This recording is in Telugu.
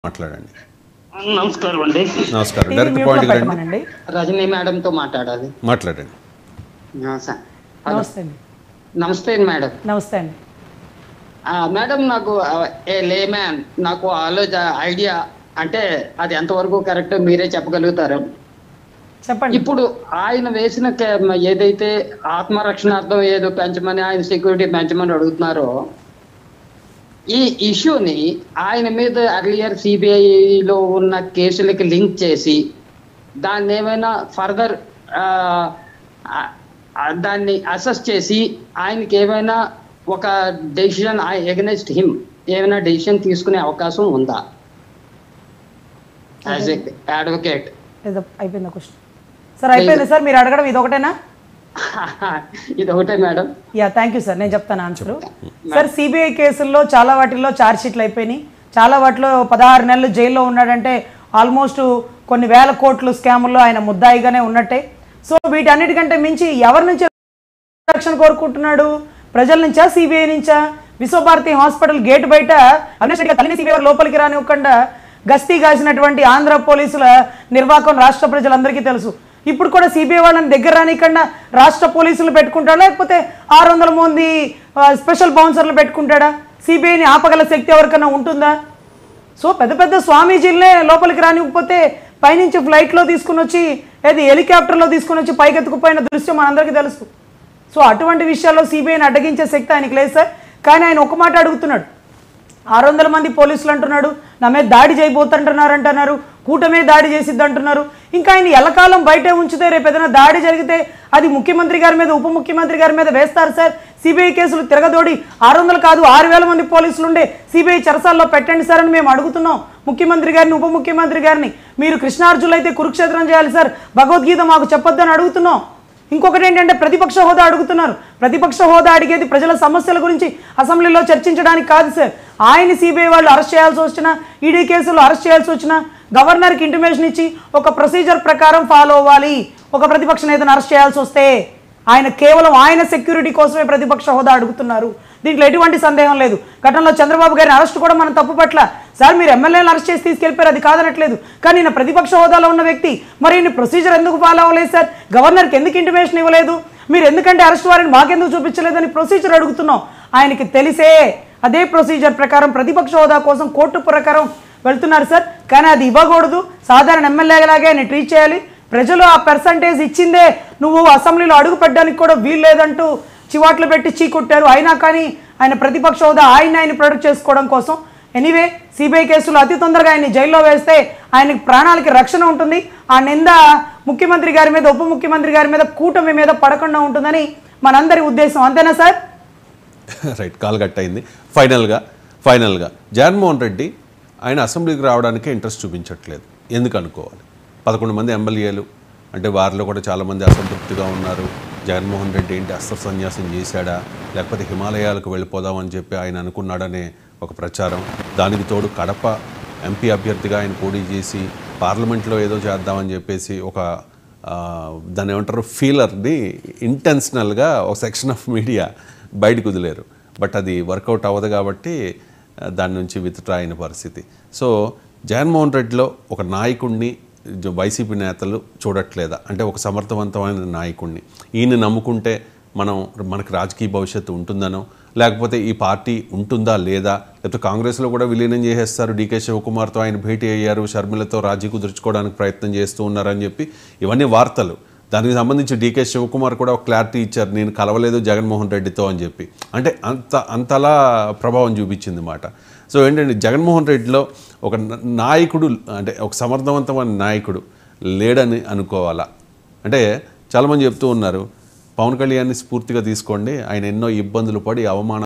మాట్లాడండి నమస్కారం అండి నమస్కారం టీవీ డైరెక్ట్ మ్యూట్లో పాయింట్కి రండి పెట్టమనండి రజనీ మేడంతో మాట్లాడాలి మాట్లాడండి ఆ, సార్. హలో. నమస్తే అండి నమస్తే మేడం నమస్తే అండి ఆ, మేడం నాకు ఆ, ఏ లేమ్యాన్ నాకు ఆలోచ ఐడియా అంటే అది ఎంతవరకు కరెక్ట్ మీరే చెప్పగలుగుతారు చెప్పండి ఇప్పుడు ఆయన వేసిన కే- ఏదైతే ఆత్మరక్షణార్థం ఏదో పెంచమని ఆయన సెక్యూరిటీ పెంచమని అడుగుతున్నారో ఈ ఇష్యూని ఆయన మీద అర్లియర్ సిబిఐలో ఉన్న కేసులకి లింక్ చేసి దాన్ని ఏమైనా ఫర్దర్ దాన్ని అసెస్ చేసి ఆయనకి ఏమైనా ఒక డెసిషన్ ఎగనెస్ట్ హిమ్ ఏమైనా డెసిషన్ తీసుకునే అవకాశం ఉందా యాజ్ ఎ అడ్వకేట్ ఏదో అయిపోయిందా క్వశ్చన్ సార్ అయిపోయింది సార్ మీరు అడగడం ఇది ఒకటేనా ఇది ఒకటే madam yeah thank you sir నేను చెప్తాను ఆన్సర్ సార్ సిబిఐ కేసుల్లో చాలా వాటిల్లో ఛార్జ్ షీట్లు అయిపోయినాయి చాలా వాటిలో పదహారు నెలలు జైల్లో ఉన్నాడంటే ఆల్మోస్ట్ కొన్ని వేల కోట్లు స్కాముల్లో ఆయన ముద్దాయిగానే ఉన్నట్టే సో వీటన్నిటికంటే మించి ఎవరి నుంచి రక్షణ కోరుకుంటున్నాడు ప్రజల నుంచా సిబిఐ నుంచా విశ్వభారతి హాస్పిటల్ గేట్ బయట అవినాష్ రెడ్డి గారు తల్లిని సిబిఐ లోపలికి రానివ్వకుండా గస్తీ కాసినటువంటి ఆంధ్ర పోలీసుల నిర్వాహకం రాష్ట్ర ప్రజలందరికీ తెలుసు ఇప్పుడు కూడా సిబిఐ వాళ్ళని దగ్గర రానికుండా రాష్ట్ర పోలీసులు పెట్టుకుంటాడా లేకపోతే ఆరు వందల మంది ఆ, స్పెషల్ బౌన్సర్లు పెట్టుకుంటాడా సిబిఐని ఆపగల శక్తి ఎవరికైనా ఉంటుందా సో పెద్ద పెద్ద స్వామీజీలనే లోపలికి రానివ్వకపోతే పైనుంచి ఫ్లైట్లో తీసుకుని వచ్చి ఏది హెలికాప్టర్లో తీసుకుని వచ్చి పైకెత్తుకుపోయిన దృశ్యం మనందరికీ తెలుసు సో అటువంటి విషయాల్లో సిబిఐని అడ్డగించే శక్తి ఆయనకి లేదు సార్ కానీ ఆయన ఒక మాట అడుగుతున్నాడు ఆరు వందల మంది పోలీసులు అంటున్నాడు నా మీద దాడి చేయబోతుంటున్నారు అంటున్నారు కూటమే దాడి చేసిద్ది అంటున్నారు ఇంకా ఆయన ఎల్లకాలం బయటే ఉంచితే రేపు ఏదైనా దాడి జరిగితే అది ముఖ్యమంత్రి గారి మీద ఉప ముఖ్యమంత్రి గారి మీద వేస్తారు సార్ సిబిఐ కేసులు తిరగదోడి ఆరు వందలు కాదు ఆరు వేల మంది పోలీసులు ఉండే సిబిఐ చెరసాల్లో పెట్టండి సార్ అని మేము అడుగుతున్నాం ముఖ్యమంత్రి గారిని ఉప ముఖ్యమంత్రి గారిని మీరు కృష్ణార్జునులు అయితే కురుక్షేత్రం చేయాలి సార్ భగవద్గీత మాకు చెప్పొద్దని అడుగుతున్నాం ఇంకొకటి ఏంటంటే ప్రతిపక్ష హోదా అడుగుతున్నారు ప్రతిపక్ష హోదా అడిగేది ప్రజల సమస్యల గురించి అసెంబ్లీలో చర్చించడానికి కాదు సార్ ఆయన సిబిఐ వాళ్ళు అరెస్ట్ చేయాల్సి వచ్చినా ఈడీ కేసులో అరెస్ట్ చేయాల్సి వచ్చినా గవర్నర్కి ఇంటిమేషన్ ఇచ్చి ఒక ప్రొసీజర్ ప్రకారం ఫాలో అవ్వాలి ఒక ప్రతిపక్ష నేతను అరెస్ట్ చేయాల్సి వస్తే ఆయన కేవలం ఆయన సెక్యూరిటీ కోసమే ప్రతిపక్ష హోదా అడుగుతున్నారు దీంట్లో ఎటువంటి సందేహం లేదు గతంలో చంద్రబాబు గారిని అరెస్ట్ కూడా మనం తప్పు పట్ల సార్ మీరు ఎమ్మెల్యేలు అరెస్ట్ చేసి తీసుకెళ్ళిపోయారు అది కాదనట్లేదు కానీ ఈయన ప్రతిపక్ష హోదాలో ఉన్న వ్యక్తి మరి ఈయన ప్రొసీజర్ ఎందుకు ఫాలో అవ్వలేదు సార్ గవర్నర్కి ఎందుకు ఇంటిమేషన్ ఇవ్వలేదు మీరు ఎందుకంటే అరెస్ట్ వారిని మాకెందుకు చూపించలేదని ప్రొసీజర్ అడుగుతున్నాం ఆయనకి తెలిసే అదే ప్రొసీజర్ ప్రకారం ప్రతిపక్ష హోదా కోసం కోర్టు ప్రకారం వెళ్తున్నారు సార్ కానీ అది ఇవ్వకూడదు సాధారణ ఎమ్మెల్యేలాగే ఆయన ట్రీట్ చేయాలి ప్రజలు ఆ పర్సంటేజ్ ఇచ్చిందే నువ్వు అసెంబ్లీలో అడుగు పెట్టడానికి కూడా వీలు లేదంటూ చివాట్లు పెట్టి చీకొట్టారు అయినా కానీ ఆయన ప్రతిపక్ష హోదా ఆయన ఆయన ప్రొటెక్ట్ చేసుకోవడం కోసం ఎనీవే సిబిఐ కేసులు అతి తొందరగా ఆయన్ని జైల్లో వేస్తే ఆయనకి ప్రాణాలకి రక్షణ ఉంటుంది ఆ నింద ముఖ్యమంత్రి గారి మీద ఉప ముఖ్యమంత్రి గారి మీద కూటమి మీద పడకుండా ఉంటుందని మనందరి ఉద్దేశం అంతేనా సార్ రైట్ కాల్ కట్ అయింది ఫైనల్గా ఫైనల్గా జగన్మోహన్ రెడ్డి ఆయన అసెంబ్లీకి రావడానికి ఇంట్రెస్ట్ చూపించట్లేదు ఎందుకు అనుకోవాలి పదకొండు మంది ఎమ్మెల్యేలు అంటే వారిలో కూడా చాలామంది అసంతృప్తిగా ఉన్నారు జగన్మోహన్ రెడ్డి ఏంటి అస్త్ర సన్యాసం చేశాడా లేకపోతే హిమాలయాలకు వెళ్ళిపోదామని చెప్పి ఆయన అనుకున్నాడనే ఒక ప్రచారం దానికి తోడు కడప ఎంపీ అభ్యర్థిగా ఆయన పోటీ చేసి పార్లమెంట్లో ఏదో చేద్దామని చెప్పేసి ఒక ఆ, దాన్ని ఏమంటారు ఫీలర్ని ఇంటెన్షనల్గా ఒక సెక్షన్ ఆఫ్ మీడియా బయటకు వదిలేరు బట్ అది వర్కౌట్ అవ్వదు కాబట్టి ఆ, దాని నుంచి విత్డ్రా అయిన పరిస్థితి సో జగన్మోహన్ రెడ్డిలో ఒక నాయకుడిని జ- వైసీపీ నేతలు చూడట్లేదా అంటే ఒక సమర్థవంతమైన నాయకుడిని ఈయన నమ్ముకుంటే మనం మనకు రాజకీయ భవిష్యత్తు ఉంటుందనో లేకపోతే ఈ పార్టీ ఉంటుందా లేదా లేకపోతే కాంగ్రెస్లో కూడా విలీనం చేసేస్తారు డీకే శివకుమార్తో ఆయన భేటీ అయ్యారు షర్మిలతో రాజీ కుదుర్చుకోవడానికి ప్రయత్నం చేస్తూ ఉన్నారని చెప్పి ఇవన్నీ వార్తలు దానికి సంబంధించి డీకే శివకుమార్ కూడా ఒక క్లారిటీ ఇచ్చారు నేను కలవలేదు జగన్మోహన్ రెడ్డితో అని చెప్పి అంటే అంత అంతలా ప్రభావం చూపించింది మాట సో ఏంటంటే జగన్మోహన్ రెడ్డిలో ఒక న- నాయకుడు అంటే ఒక సమర్థవంతమైన నాయకుడు లేడని అనుకోవాలా అంటే చాలామంది చెప్తూ ఉన్నారు పవన్ కళ్యాణ్ని స్ఫూర్తిగా తీసుకోండి ఆయన ఎన్నో ఇబ్బందులు పడి అవమానాలు